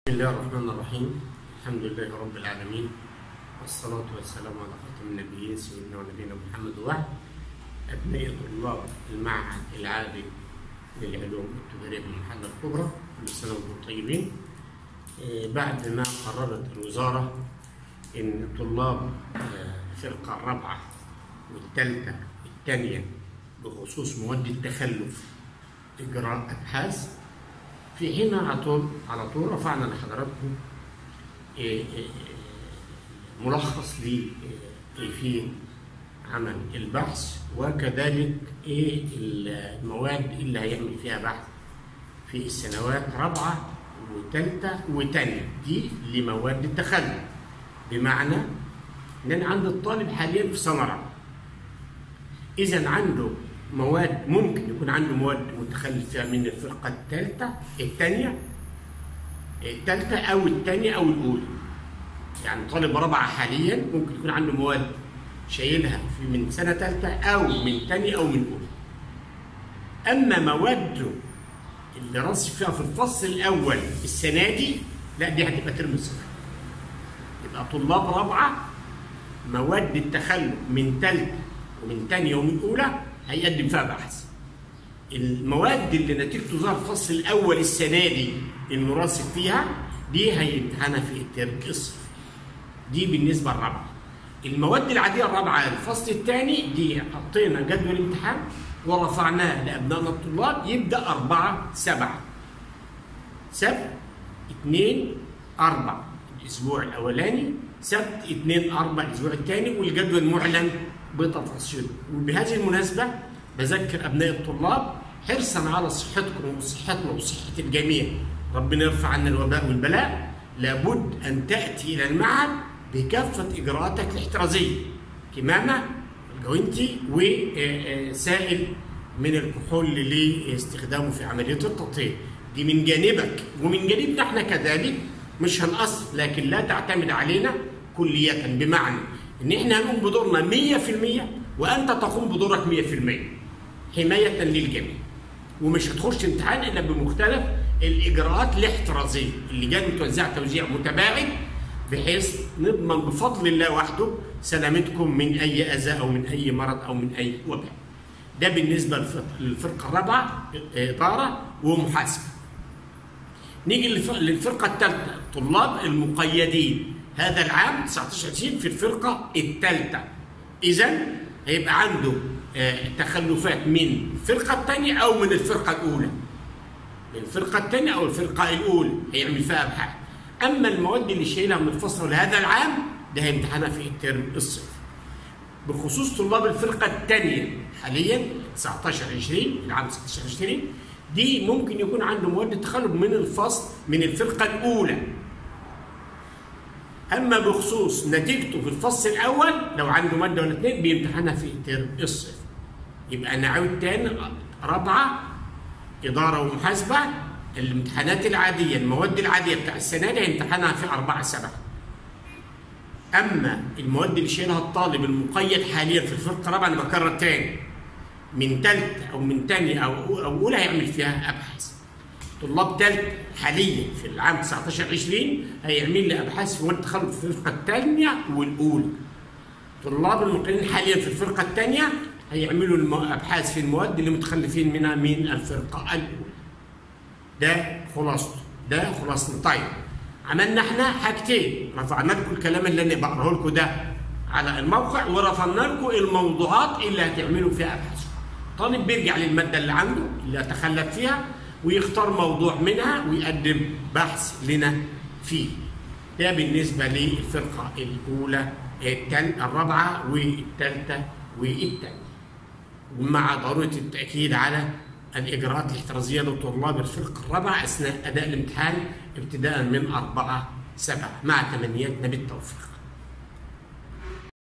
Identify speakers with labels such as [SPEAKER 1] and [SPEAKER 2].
[SPEAKER 1] بسم الله الرحمن الرحيم الحمد لله رب العالمين والصلاة والسلام على خاتم النبيين سيدنا ونبينا محمد وعلى أبناء طلاب المعهد العالي للعلوم التجارية بالمحلة الكبرى كل سنة وانتم طيبين آه، بعد ما قررت الوزارة إن طلاب آه، الفرقة الرابعة والثالثة الثانية بخصوص مواد التخلف إجراء أبحاث في حين على طول على طول رفعنا لحضراتكم إيه إيه ملخص لكيفية عمل البحث وكذلك ايه المواد اللي هيعمل فيها بحث في السنوات رابعة وثالثة وثانية دي لمواد التخلف بمعنى ان انا عند الطالب حاليا في سنة رابعة إذا عنده مواد ممكن يكون عنده مواد متخلف فيها من الفرقة الثالثة الثانية الثالثة أو الثانية أو الأولى يعني طالب رابعة حاليا ممكن يكون عنده مواد شايلها في من سنة ثالثة أو من ثانية أو من أولى أما مواده اللي راسب فيها في الفصل الأول السنة دي لا دي هتبقى ترم صفر يبقى طلاب رابعة مواد التخلف من ثالثة ومن ثانية ومن أولى هيقدم فيها بحث. المواد اللي نتيجته ظهر الفصل الأول السنة دي إنه راسب فيها دي هيمتحنها في الترم الصفر. دي بالنسبة للرابعة. المواد العادية الرابعة الفصل الثاني دي حطينا جدول امتحان ورفعناه لأبنائنا الطلاب يبدأ أربعة سبعة. سبت اثنين أربعة الأسبوع الأولاني سبت اثنين أربعة الأسبوع الثاني والجدول معلن بتفاصيله وبهذه المناسبة بذكر أبناء الطلاب حرصا على صحتكم وصحتنا وصحة الجميع ربنا يرفع عنا الوباء والبلاء لابد أن تأتي إلى المعهد بكافة إجراءاتك الاحترازية كمامة الجوينتي وسائل من الكحول لاستخدامه في عملية التطهير دي من جانبك ومن جانبنا احنا كذلك مش هنقص لكن لا تعتمد علينا كلية بمعنى ان احنا هنقوم بدورنا 100% وانت تقوم بدورك 100% حمايه للجميع ومش هتخش امتحان الا بمختلف الاجراءات الاحترازيه اللي جاي متوزعه توزيع متباعد بحيث نضمن بفضل الله وحده سلامتكم من اي اذى او من اي مرض او من اي وباء. ده بالنسبه للفرقه الرابعه اداره ومحاسبه. نيجي للفرقه الثالثه طلاب المقيدين هذا العام 19 20 في الفرقه الثالثه اذا هيبقى عنده تخلفات من الفرقه الثانيه او من الفرقه الاولى من الفرقه الثانيه او الفرقه الاولى هيعمل فيها ابحاث اما المواد اللي شايلها من الفصل لهذا العام ده هيمتحنها في الترم الصيف بخصوص طلاب الفرقه الثانيه حاليا 19 20 العام 19 20 دي ممكن يكون عنده مواد تخلف من الفصل من الفرقه الاولى اما بخصوص نتيجته في الفصل الاول لو عنده ماده ولا اثنين بيمتحنها في الترم الصيف يبقى نعود تاني رابعه اداره ومحاسبه الامتحانات العاديه المواد العاديه بتاع السنه دي هيمتحنها في أربعة سبعة اما المواد اللي شايلها الطالب المقيد حاليا في الفرقه الرابعه انا بكرر تاني من ثالثه او من ثانيه او او اولى هيعمل فيها ابحاث طلاب ثالث حاليا في العام 19 20 هيعمل لي ابحاث في مواد التخلف في الفرقه الثانيه والاولى. طلاب المقيمين حاليا في الفرقه الثانيه هيعملوا ابحاث في المواد اللي متخلفين منها من الفرقه الاولى. ده خلاصته ده خلاصته طيب عملنا احنا حاجتين رفعنا لكم الكلام اللي انا بقراه لكم ده على الموقع ورفعنا لكم الموضوعات اللي هتعملوا فيها ابحاث. طالب بيرجع للماده اللي عنده اللي تخلف فيها ويختار موضوع منها ويقدم بحث لنا فيه ده بالنسبة للفرقة الأولى الرابعة والثالثة والثانية ومع ضرورة التأكيد على الإجراءات الاحترازية لطلاب الفرقة الرابعة أثناء أداء الامتحان ابتداء من أربعة سبعة مع تمنياتنا بالتوفيق